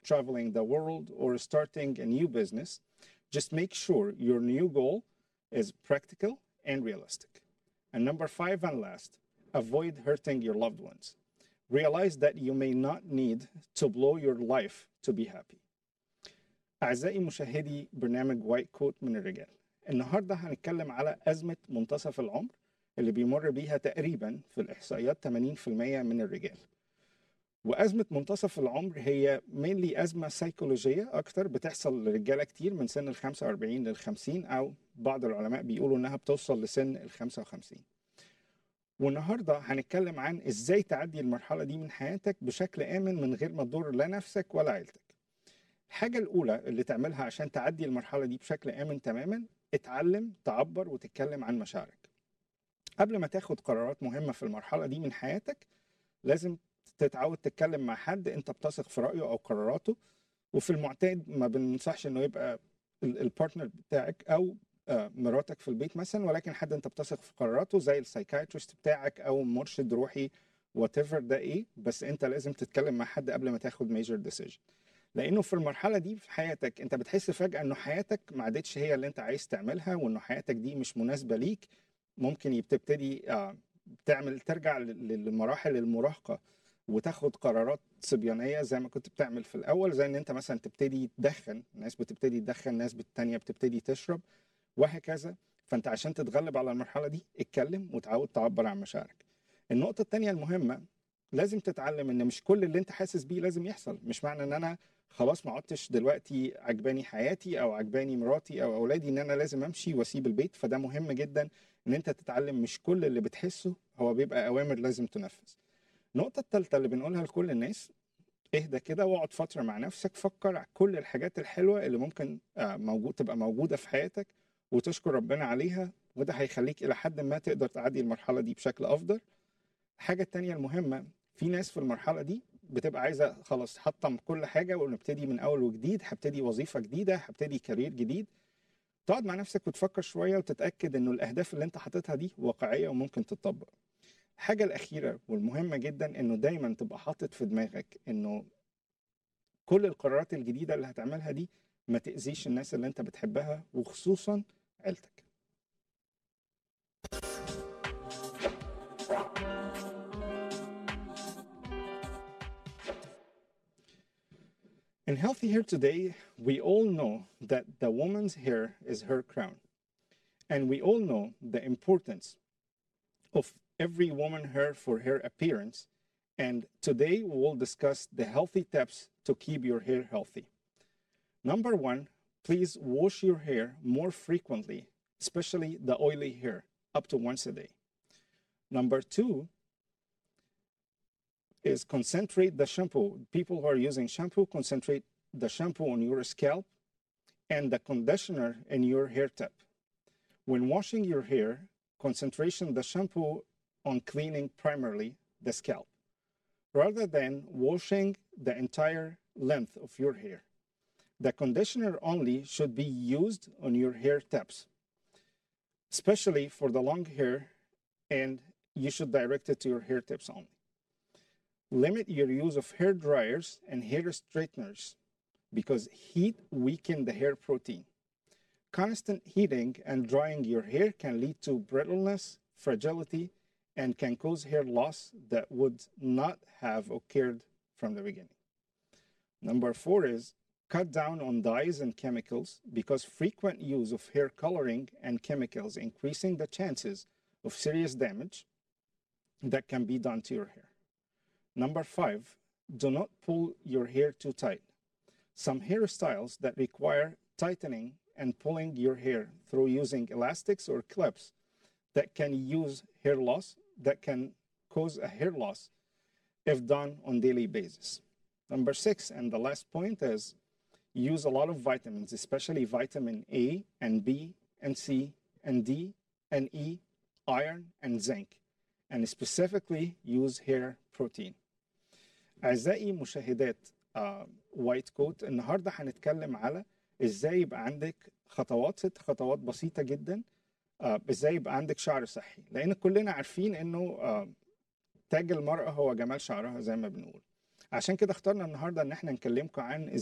traveling the world or starting a new business, just make sure your new goal is practical and realistic. And number five and last, avoid hurting your loved ones. Realize that you may not need to blow your life to be happy. أعزائي مشاهدي برنامج وايت كوت من الرجال النهاردة هنتكلم على أزمة منتصف العمر اللي بيمر بيها تقريبا في الإحصائيات 80% من الرجال وأزمة منتصف العمر هي mainly أزمة سيكولوجية أكتر بتحصل لرجالة كتير من سن ال 45 لل 50 أو بعض العلماء بيقولوا إنها بتوصل لسن ال 55 والنهارده هنتكلم عن ازاي تعدي المرحله دي من حياتك بشكل امن من غير ما تضر لا نفسك ولا عيلتك. الحاجه الاولى اللي تعملها عشان تعدي المرحله دي بشكل امن تماما اتعلم تعبر وتتكلم عن مشاعرك. قبل ما تاخد قرارات مهمه في المرحله دي من حياتك لازم تتعود تتكلم مع حد انت بتثق في رايه او قراراته وفي المعتاد ما بننصحش انه يبقى البارتنر بتاعك او آه، مراتك في البيت مثلا ولكن حد انت بتثق في قراراته زي السايكايترست بتاعك او مرشد روحي وات ايفر ده ايه بس انت لازم تتكلم مع حد قبل ما تاخد ميجر ديسيجن لانه في المرحله دي في حياتك انت بتحس فجاه انه حياتك ما عادتش هي اللي انت عايز تعملها وانه حياتك دي مش مناسبه ليك ممكن تبتدي آه، تعمل ترجع لل- لمراحل المراهقه وتاخد قرارات صبيانيه زي ما كنت بتعمل في الاول زي ان انت مثلا تبتدي تدخن ناس بتبتدي تدخن ناس التانية بتبتدي تشرب وهكذا فانت عشان تتغلب على المرحله دي اتكلم وتعود تعبر عن مشاعرك النقطه الثانيه المهمه لازم تتعلم ان مش كل اللي انت حاسس بيه لازم يحصل مش معنى ان انا خلاص ما عدتش دلوقتي عجباني حياتي او عجباني مراتي او اولادي ان انا لازم امشي واسيب البيت فده مهم جدا ان انت تتعلم مش كل اللي بتحسه هو بيبقى اوامر لازم تنفذ النقطه الثالثه اللي بنقولها لكل الناس اهدى كده واقعد فتره مع نفسك فكر على كل الحاجات الحلوه اللي ممكن آه، موجود تبقى موجوده في حياتك وتشكر ربنا عليها وده هيخليك الى حد ما تقدر تعدي المرحله دي بشكل افضل الحاجه التانية المهمه في ناس في المرحله دي بتبقى عايزه خلاص حطم كل حاجه ونبتدي من اول وجديد هبتدي وظيفه جديده هبتدي كارير جديد تقعد مع نفسك وتفكر شويه وتتاكد انه الاهداف اللي انت حاططها دي واقعيه وممكن تتطبق الحاجه الاخيره والمهمه جدا انه دايما تبقى حاطط في دماغك انه كل القرارات الجديده اللي هتعملها دي ما تاذيش الناس اللي انت بتحبها وخصوصا عيلتك In Healthy Hair Today, we all know that the woman's hair is her crown. And we all know the importance of every woman hair for her appearance. And today we will discuss the healthy tips to keep your hair healthy. Number one, please wash your hair more frequently, especially the oily hair, up to once a day. Number two is concentrate the shampoo. People who are using shampoo, concentrate the shampoo on your scalp and the conditioner in your hair tip. When washing your hair, concentration the shampoo on cleaning primarily the scalp rather than washing the entire length of your hair. The conditioner only should be used on your hair tips, especially for the long hair, and you should direct it to your hair tips only. Limit your use of hair dryers and hair straighteners because heat weaken the hair protein. Constant heating and drying your hair can lead to brittleness, fragility, and can cause hair loss that would not have occurred from the beginning. Number four is cut down on dyes and chemicals because frequent use of hair coloring and chemicals increasing the chances of serious damage that can be done to your hair. Number five, do not pull your hair too tight. Some hairstyles that require tightening and pulling your hair through using elastics or clips that can use hair loss, that can cause a hair loss if done on daily basis. Number six, and the last point is use a lot of vitamins, especially vitamin A and B and C and D and E, iron and zinc, and specifically use hair protein. أعزائي مشاهدات وايت كوت النهارده هنتكلم على ازاي يبقى عندك خطوات ست خطوات بسيطة جدا آه، ازاي يبقى عندك شعر صحي لان كلنا عارفين انه آه، تاج المرأة هو جمال شعرها زي ما بنقول عشان كده اخترنا النهارده ان احنا نكلمكم عن